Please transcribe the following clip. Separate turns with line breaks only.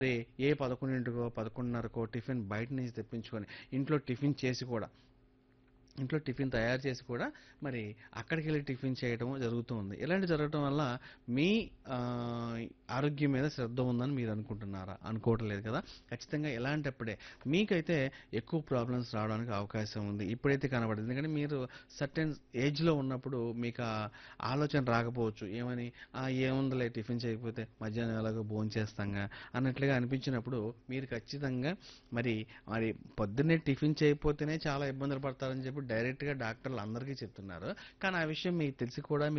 మరి ఏ పదకొండింటికో పదకొండున్నరకో టిఫిన్ బయట నుంచి తెప్పించుకొని ఇంట్లో టిఫిన్ చేసి కూడా ఇంట్లో టిఫిన్ తయారు చేసి కూడా మరి అక్కడికి వెళ్ళి టిఫిన్ చేయడం జరుగుతూ ఉంది ఇలాంటి జరగడం వల్ల మీ ఆ, ఆరోగ్యం మీద శ్రద్ధ ఉందని మీరు అనుకుంటున్నారా అనుకోవటం లేదు కదా ఖచ్చితంగా ఇలాంటప్పుడే మీకైతే ఎక్కువ ప్రాబ్లమ్స్ రావడానికి అవకాశం ఉంది ఇప్పుడైతే కనబడదు ఎందుకంటే మీరు సర్టెన్ ఏజ్లో ఉన్నప్పుడు మీకు ఆ ఆలోచన రాకపోవచ్చు ఏమని "ఆ, ఏముందిలే టిఫిన్ చేయకపోతే మధ్యాహ్నం ఎలాగో భోజనం చేస్తాంగా అన్నట్లుగా అనిపించినప్పుడు మీరు ఖచ్చితంగా మరి మరి పొద్దున్నే టిఫిన్ చేయకపోతేనే చాలా ఇబ్బందులు పడతారని చెప్పి డైరెక్ట్గా డాక్టర్లు అందరికీ చెప్తున్నారు కానీ ఆ విషయం మీకు తెలిసి కూడా